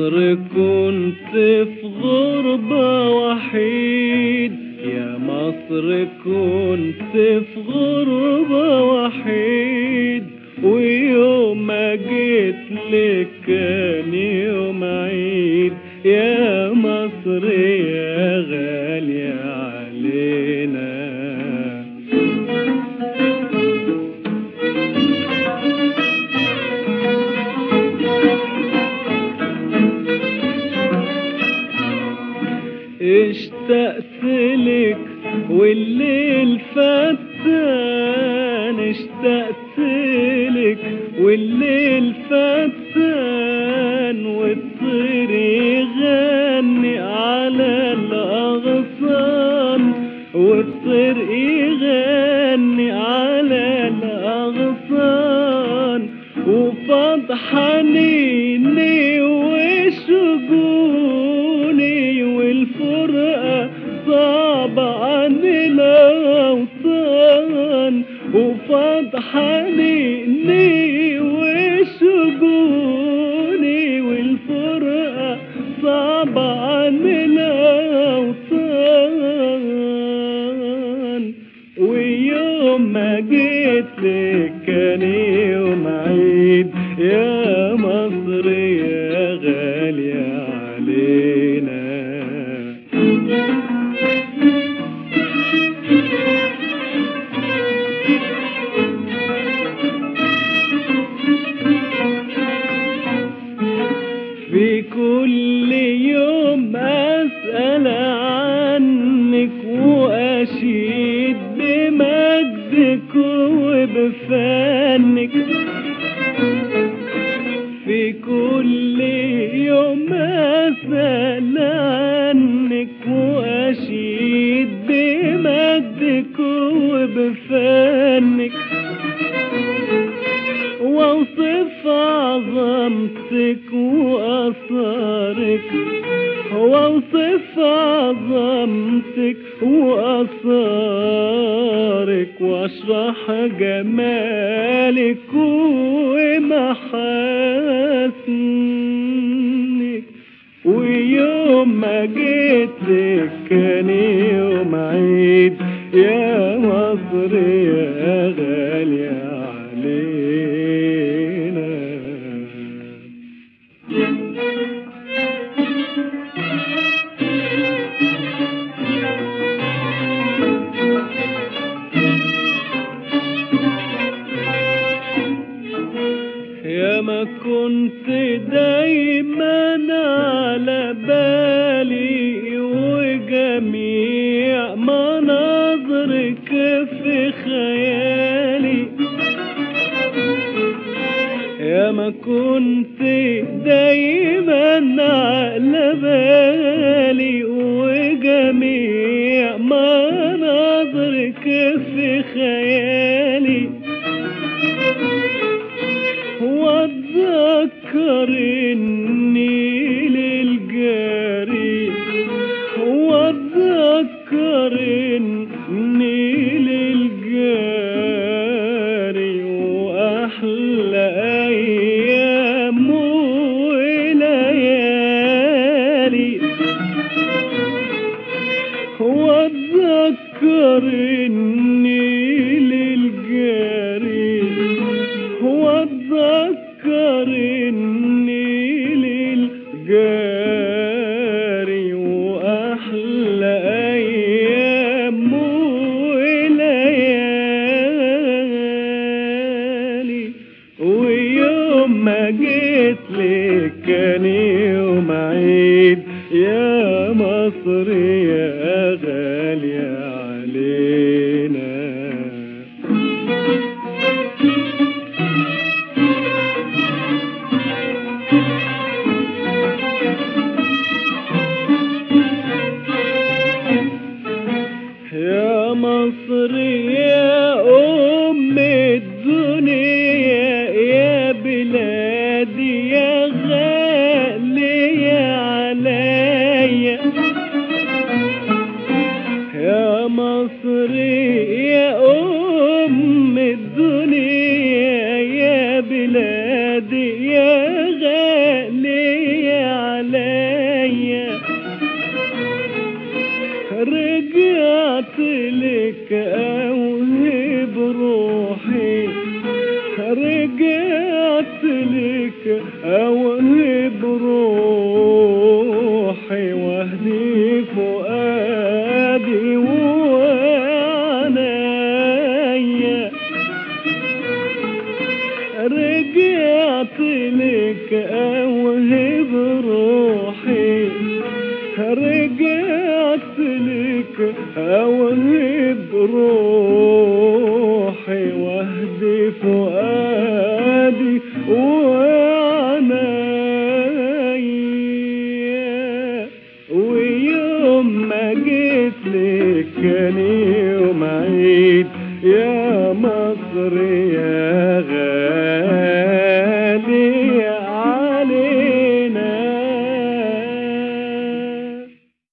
مصر كنت في غربة وحيد يا مصر كنت في غربة وحيد ويوم ما جيت لك كان يوم عيد يا مصر يا غالية علينا اشتقت لك والليل فتان اشتقت لك والليل فتان والطير يغني على الأغصان والطير يغني على الأغصان وفض حنيني وشجوني والفرقة صعب عن الأوطان وفض حنيني وشجوني والفرقة صعب عن الأوطان ويوم ما جيت لك كان يوم عيد يا مصر يا غالية علينا في كل يوم أسأل عنك وأشيد بمجدك وبفنك في كل يوم أسأل عنك وأشيد بمجدك وبفنك واوصف عظمتك وأثارك واوصف عظمتك وأثارك واشرح جمالك ومحاسنك ويوم ما جيت لك كان يوم عيد يا مصر يا غالية علينا يا ما كنت دايما على بالي وجميع مناظرك في خيالي يا ما كنت دايما على بالي وجميع مناظرك في خيالي واتذكر النيل الجاري واتذكر النيل الجاري واحلى ايام وليالي واتذكر النيل الجاري واتذكر النيل الجاري واحلى ايام وليالي ويوم ما جيت لك كان يوم عيد يا مصر يا غالية علينا يا مصر يا أم الدنيا يا بلادي يا غالية عليا يا مصر يا أم الدنيا يا بلادي يا غالية عليا مصري